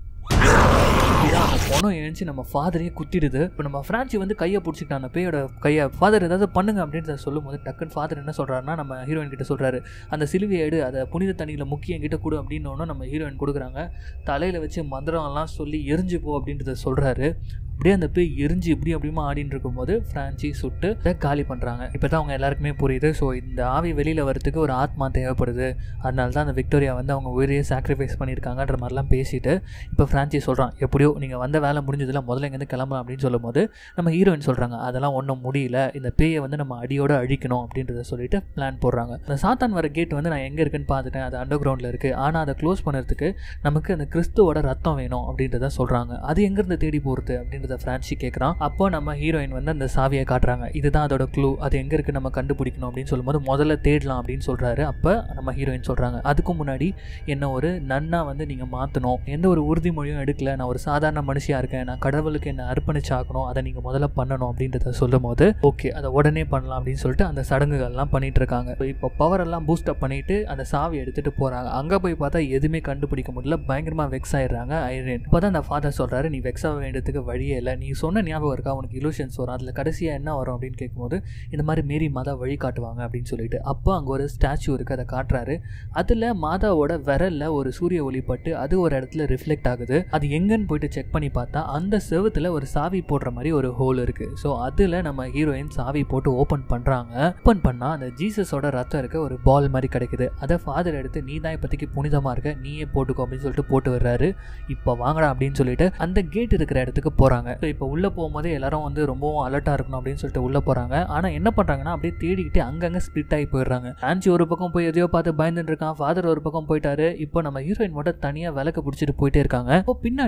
பணம் எழுந்துச்சு நம்ம ஃபாதரையே குத்திடுது இப்போ நம்ம ஃப்ரான்சி வந்து கையை பிடிச்சிக்கிட்டான் அந்த பேயோட கையை ஃபாதர் ஏதாவது பண்ணுங்க அப்படின்றத சொல்லும் போது டக்குன்னு ஃபாதர் என்ன சொல்றாருன்னா நம்ம ஹீரோயின் கிட்ட சொல்றாரு அந்த சிலுவையை எடு அதை புனித தண்ணியில் முக்கிய என்கிட்ட கொடு அப்படின்னு நம்ம ஹீரோயின் கொடுக்குறாங்க தலையில வச்சு மந்திரம்லாம் சொல்லி எரிஞ்சு போ அப்படின்றத சொல்றாரு அப்படியே அந்த பேய் எரிஞ்சு இப்படி அப்படியுமா ஆடின்னு இருக்கும்போது ஃப்ரான்ச்சி சுட்டு அதை காலி பண்ணுறாங்க இப்போ தான் அவங்க எல்லாருக்குமே புரியுது ஸோ இந்த ஆவி வெளியில் வரதுக்கு ஒரு ஆத்மா தேவைப்படுது அதனால தான் அந்த விக்டோரியா வந்து அவங்க உயிரையே சாக்ரிஃபைஸ் பண்ணியிருக்காங்கன்ற மாதிரிலாம் பேசிட்டு இப்போ ஃப்ரான்ச்சி சொல்கிறான் எப்படியோ நீங்கள் வந்த வேலை முடிஞ்சதில் முதல்ல இங்கேருந்து கிளம்பலாம் அப்படின்னு சொல்லும்போது நம்ம ஹீரோயின் சொல்கிறாங்க அதெல்லாம் ஒன்றும் முடியல இந்த பேயை வந்து நம்ம அடியோடு அழிக்கணும் அப்படின்றத சொல்லிட்டு பிளான் போடுறாங்க அந்த சாத்தான் வர கேட் வந்து நான் எங்கே இருக்குன்னு பார்த்துட்டேன் அது அண்டர் கிரவுண்டில் இருக்குது ஆனால் அதை க்ளோஸ் பண்ணுறதுக்கு நமக்கு அந்த கிறிஸ்துவோட ரத்தம் வேணும் அப்படின்றத சொல்கிறாங்க அது எங்கேருந்து தேடி போகிறது அப்படின்றத ஃப்ரான்சி கேட்குறான் அப்போ நம்ம ஹீரோயின் வந்து அந்த சாவியை காட்டுறாங்க இதுதான் அதோட க்ளூ அது எங்கே இருக்குது நம்ம கண்டுபிடிக்கணும் அப்படின்னு சொல்லும்போது முதல்ல தேடலாம் அப்படின்னு சொல்கிறாரு அப்போ நம்ம ஹீரோயின் சொல்கிறாங்க அதுக்கு முன்னாடி என்ன ஒரு நன்னா வந்து நீங்கள் மாற்றணும் எந்த ஒரு உறுதிமொழியும் எடுக்கல நான் ஒரு சாதாரண மனுஷியாக இருக்கேன் நான் கடவுளுக்கு என்ன அர்ப்பணிச்சாக்கணும் அதை நீங்கள் முதல்ல பண்ணணும் அப்படின்றத சொல்லும் போது ஓகே அதை உடனே பண்ணலாம் அப்படின்னு சொல்லிட்டு அந்த சடங்குகள்லாம் பண்ணிட்டு இருக்காங்க இப்போ பவர் எல்லாம் பூஸ்ட் அப் பண்ணிட்டு அந்த சாவி எடுத்துட்டு போகிறாங்க அங்கே போய் பார்த்தா எதுவுமே கண்டுபிடிக்க முடியல பயங்கரமாக வெக்ஸ் ஆயிடுறாங்க ஐரன் இப்போ தான் அந்த ஃபாதர் சொல்கிறாரு நீ வெக்ஸ் ஆக வேண்டியதுக்கு வழியே இல்லை நீ சொன்ன ஞாபகம் இருக்கா உனக்கு இலூஷன்ஸ் வரும் அதில் கடைசியாக என்ன வரும் அப்படின்னு கேட்கும்போது இந்த மாதிரி மேரி மாதா வழி காட்டுவாங்க அப்படின்னு சொல்லிட்டு அப்போ அங்கே ஒரு ஸ்டாச்சு இருக்குது அதை காட்டுறாரு அதில் மாதாவோட விரலில் ஒரு சூரிய ஒளி பட்டு அது ஒரு இடத்துல ரிஃப்ளெக்ட் ஆகுது அது எங்கன்னு போயிட்டு செக் பண்ணி பார்த்தா அந்த செவுத்துல ஒரு சாவி போடுற மாதிரி ஒரு ஹோல் இருக்கு ஸோ அதில் நம்ம ஹீரோயின் சாவி போட்டு ஓப்பன் பண்ணுறாங்க ஓப்பன் பண்ணால் அந்த ஜீசஸோட ரத்தம் இருக்க ஒரு பால் மாதிரி கிடைக்குது அதை ஃபாதர் எடுத்து நீ தான் இப்போதைக்கு புனிதமாக இருக்க நீயே போட்டுக்கோ அப்படின்னு சொல்லிட்டு போட்டு வர்றாரு இப்போ வாங்கடா அப்படின்னு சொல்லிட்டு அந்த கேட் இருக்கிற இடத்துக்கு போகிறாங்க ஸோ இப்போ உள்ளே போகும்போது எல்லாரும் வந்து ரொம்பவும் அலர்ட்டாக இருக்கணும் அப்படின்னு சொல்லிட்டு உள்ளே போகிறாங்க ஆனால் என்ன பண்ணுறாங்கன்னா அப்படியே தேடிக்கிட்டு அங்கங்கே ஸ்ப்ளிட் ஆகி போயிடுறாங்க ஆன்சி ஒரு பக்கம் போய் எதையோ பார்த்து பயந்துட்டு இருக்கான் ஃபாதர் ஒரு பக்கம் போயிட்டாரு இப்போ நம்ம ஹீரோயின் மட்டும் தனியாக விளக்கு பிடிச்சிட்டு போயிட்டே இருக்காங்க இப்போ பின்னாடி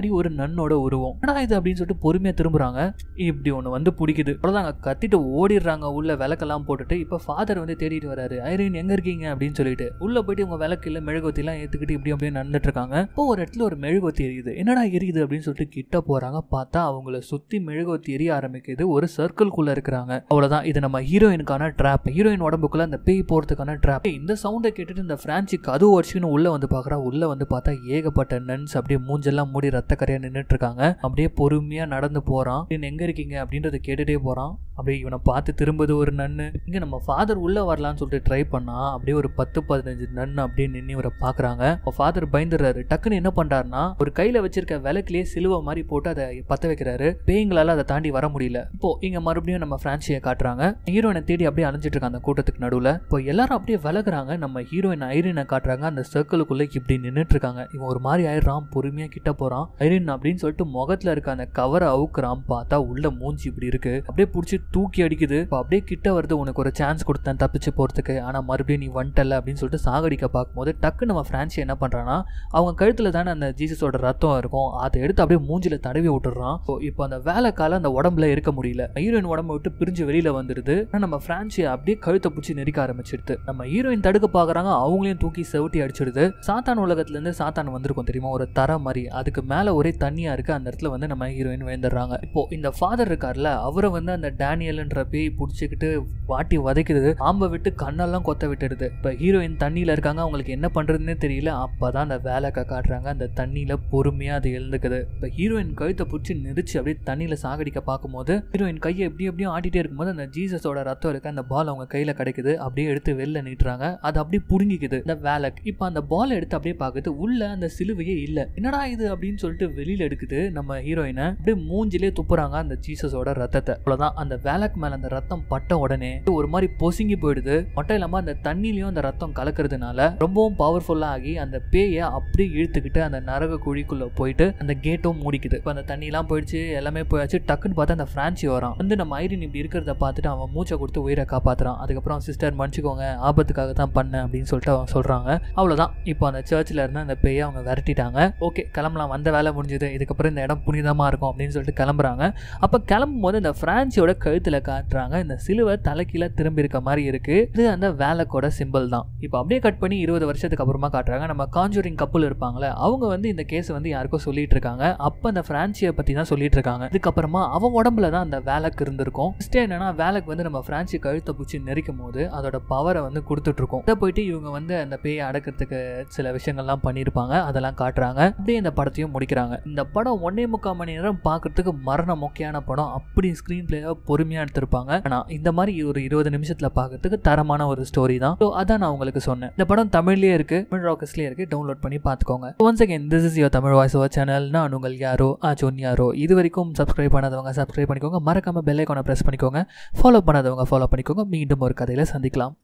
பின்னாடி ஒரு நன்னோட உருவம் என்னடா இது அப்படின்னு சொல்லிட்டு பொறுமையா திரும்புறாங்க இப்படி ஒன்று வந்து பிடிக்குது அவ்வளோதாங்க கத்திட்டு ஓடிடுறாங்க உள்ள விளக்கெல்லாம் போட்டுட்டு இப்போ ஃபாதர் வந்து தேடிட்டு வராரு ஐரின் எங்க இருக்கீங்க அப்படின்னு சொல்லிட்டு உள்ள போயிட்டு உங்க விளக்குல மெழுகுவத்திலாம் ஏத்துக்கிட்டு இப்படி அப்படியே நடந்துட்டு இருக்காங்க இப்போ ஒரு இடத்துல ஒரு மெழுகுவத்தி எரியுது என்னடா எரியுது அப்படின்னு சொல்லிட்டு கிட்ட போறாங்க பார்த்தா அவங்கள சுத்தி மெழுகுவத்தி எரிய ஆரம்பிக்குது ஒரு சர்க்கிள்குள்ள இருக்கிறாங்க அவ்வளவுதான் இது நம்ம ஹீரோயினுக்கான ட்ராப் ஹீரோயின் உடம்புக்குள்ள அந்த பேய் போறதுக்கான ட்ராப் இந்த சவுண்டை கேட்டுட்டு இந்த பிரான்சி கதவு வச்சுன்னு உள்ள வந்து பாக்குறா உள்ள வந்து பார்த்தா ஏகப்பட்ட நன்ஸ் அப்படியே மூஞ்செல்லாம் மூடி ரத்த கரையா நின்றுட்டு இருக்காங்க அப்படியே பொறுமையா நடந்து போறான் "நீ எங்க இருக்கீங்க அப்படின்றத கேட்டுட்டே போறான் அப்படியே இவனை பார்த்து திரும்புது ஒரு நன்னு இங்க நம்ம ஃபாதர் உள்ள வரலாம்னு சொல்லிட்டு ட்ரை பண்ணா அப்படியே ஒரு பத்து பதினஞ்சு நன்னு அப்படியே நின்று இவரை பாக்குறாங்க ஃபாதர் பயந்துடுறாரு டக்குன்னு என்ன பண்றாருன்னா ஒரு கையில வச்சிருக்க விளக்குலயே சிலுவை மாதிரி போட்டு அதை பத்த வைக்கிறாரு பேய்ங்களால அதை தாண்டி வர முடியல இப்போ இங்க மறுபடியும் நம்ம பிரான்சியை காட்டுறாங்க ஹீரோயினை தேடி அப்படியே அலைஞ்சிட்டு இருக்காங்க அந்த கூட்டத்துக்கு நடுவுல இப்போ எல்லாரும் அப்படியே விலகுறாங்க நம்ம ஹீரோயின் ஐரினை காட்டுறாங்க அந்த சர்க்கிளுக்குள்ள இப்படி நின்னுட்டு இருக்காங்க இவன் ஒரு மாதிரி ஆயிடுறான் பொறுமையா கிட்ட போறான் ஐரின் அப்படின்னு சொல்லிட்டு முகத்துல இருக்க அந்த கவரை அவுக்குறான் பார்த்தா உள்ள மூஞ்சி இப்படி இருக்கு அப்படியே பிடிச்சி தூக்கி அடிக்குது இப்போ அப்படியே கிட்ட வருது உனக்கு ஒரு சான்ஸ் கொடுத்தேன் தப்பிச்சு போறதுக்கு ஆனா மறுபடியும் நீ வந்துட்டல அப்படின்னு சொல்லிட்டு சாகடிக்க பார்க்கும்போது டக்கு நம்ம பிரான்சி என்ன பண்றான்னா அவங்க கழுத்துல தானே அந்த ஜீசஸோட ரத்தம் இருக்கும் அதை எடுத்து அப்படியே மூஞ்சில தடவி விட்டுறான் ஸோ இப்போ அந்த வேலைக்கால அந்த உடம்புல இருக்க முடியல ஹீரோயின் உடம்பு விட்டு பிரிஞ்சு வெளியில வந்துடுது ஆனா நம்ம பிரான்சியை அப்படியே கழுத்தை பிடிச்சி நெரிக்க ஆரம்பிச்சிடுது நம்ம ஹீரோயின் தடுக்க பாக்குறாங்க அவங்களையும் தூக்கி செவட்டி அடிச்சிடுது சாத்தான் உலகத்துல இருந்து சாத்தான் வந்திருக்கும் தெரியுமா ஒரு தர மாதிரி அதுக்கு மேல ஒரே தண்ணியா இருக்கு அந்த இடத்துல வந்து நம்ம ஹீரோயின் விழுந்துடுறாங்க இப்போ இந்த ஃபாதர் இருக்கார்ல அவரை வந்து அந்த டேனியல்ன்ற பேய் பிடிச்சிக்கிட்டு வாட்டி வதைக்குது ஆம்பை விட்டு கண்ணெல்லாம் கொத்த விட்டுடுது இப்போ ஹீரோயின் தண்ணியில இருக்காங்க அவங்களுக்கு என்ன பண்றதுன்னே தெரியல அப்பதான் அந்த வேலைக்கா காட்டுறாங்க அந்த தண்ணியில பொறுமையா அது எழுந்துக்குது இப்போ ஹீரோயின் கழுத்தை பிடிச்சி நெரிச்சு அப்படியே தண்ணியில சாகடிக்க பார்க்கும்போது ஹீரோயின் கையை எப்படி எப்படியும் ஆட்டிட்டே இருக்கும்போது அந்த ஜீசஸோட ரத்தம் இருக்க அந்த பால் அவங்க கையில கிடைக்குது அப்படியே எடுத்து வெளில நீட்டுறாங்க அது அப்படியே புடுங்கிக்குது இந்த வேலக் இப்போ அந்த பால் எடுத்து அப்படியே பார்க்குது உள்ள அந்த சிலுவையே இல்ல என்னடா இது அப்படின்னு சொல்லிட்டு வெளியில எடுக்குது நம்ம ஹீரோயினை அப்படியே மூஞ்சிலே துப்புறாங்க அந்த ஜீசஸோட ரத்தத்தை அவ்வளவுதான் அந்த வேலக் மேல அந்த ரத்தம் பட்ட உடனே ஒரு மாதிரி பொசுங்கி போயிடுது மட்டும் இல்லாம அந்த தண்ணிலையும் அந்த ரத்தம் கலக்கிறதுனால ரொம்பவும் பவர்ஃபுல்லா ஆகி அந்த பேயை அப்படியே இழுத்துக்கிட்டு அந்த நரக குழிக்குள்ள போயிட்டு அந்த கேட்டும் மூடிக்குது இப்போ அந்த தண்ணிலாம் போயிடுச்சு எல்லாமே போயாச்சு டக்குன்னு பார்த்தா அந்த பிரான்சி வரான் வந்து நம்ம ஐரின் இப்படி இருக்கிறத பார்த்துட்டு அவன் மூச்சை கொடுத்து உயிரை காப்பாத்துறான் அதுக்கப்புறம் சிஸ்டர் மன்னிச்சுக்கோங்க ஆபத்துக்காக தான் பண்ணேன் அப்படின்னு சொல்லிட்டு அவன் சொல்றாங்க அவ்வளவுதான் இப்போ அந்த சர்ச்சில் இருந்து அந்த பேயை அவங்க விரட்டிட்டாங்க ஓகே கிளம்பலாம் வந்த வேலை முடிஞ்சது இதுக்கப்புறம் இந்த இடம் புனிதமா இருக்கும் அப்படின்னு சொல்லிட்டு கிளம்புறாங்க அப்போ கிளம்பும் போது இந்த பிரான்சியோட கழுத்துல காட்டுறாங்க இந்த சிலுவை தலைக்கீழ திரும்பி இருக்க மாதிரி இருக்கு இது அந்த வேலக்கோட சிம்பிள் தான் இப்போ அப்படியே கட் பண்ணி இருபது வருஷத்துக்கு அப்புறமா காட்டுறாங்க நம்ம காஞ்சூரிங் கப்பல் இருப்பாங்களே அவங்க வந்து இந்த கேஸ் வந்து யாருக்கோ சொல்லிட்டு இருக்காங்க அப்போ அந்த பிரான்சியை பத்தி தான் சொல்லிட்டு இருக்காங்க இதுக்கப்புறமா அவன் உடம்புல தான் அந்த வேலக்கு இருந்திருக்கும் ஃபர்ஸ்ட் என்னன்னா வேலக்கு வந்து நம்ம பிரான்சி கழுத்தை பூச்சி நெரிக்கும் போது அதோட பவரை வந்து கொடுத்துட்டு இருக்கும் இதை போயிட்டு இவங்க வந்து அந்த பேயை அடக்கிறதுக்கு சில விஷயங்கள்லாம் பண்ணியிருப்பாங்க அதெல்லாம் காட்டுறாங்க அப்படியே இந்த படத்தையும் முடிக்கிறாங்க இந்த படம் ஒன்னே முக்கால் மணி நேரம் பார்க்கறதுக்கு மரண மொக்கையான படம் அப்படி ஸ்க்ரீன் பிளேயாக பொறுமையாக எடுத்திருப்பாங்க ஆனால் இந்த மாதிரி ஒரு இருபது நிமிஷத்தில் பார்க்கறதுக்கு தரமான ஒரு ஸ்டோரி தான் ஸோ அதான் நான் உங்களுக்கு சொன்னேன் இந்த படம் தமிழ்லேயே இருக்கு தமிழ் ராக்கஸ்லேயே இருக்கு டவுன்லோட் பண்ணி பார்த்துக்கோங்க once again this is your Tamil voice over channel நான் உங்கள் யாரோ ஆச்சோன் யாரோ இது வரைக்கும் சப்ஸ்கிரைப் பண்ணாதவங்க சப்ஸ்கிரைப் பண்ணிக்கோங்க மறக்காம பெல் ஐக்கானை ப்ரெஸ் பண்ணிக்கோங்க ஃபாலோ பண்ணாதவங்க ஃபாலோ பண்ணிக்கோங்க மீண்டும் ஒரு கதையில் சந்திக்கலாம்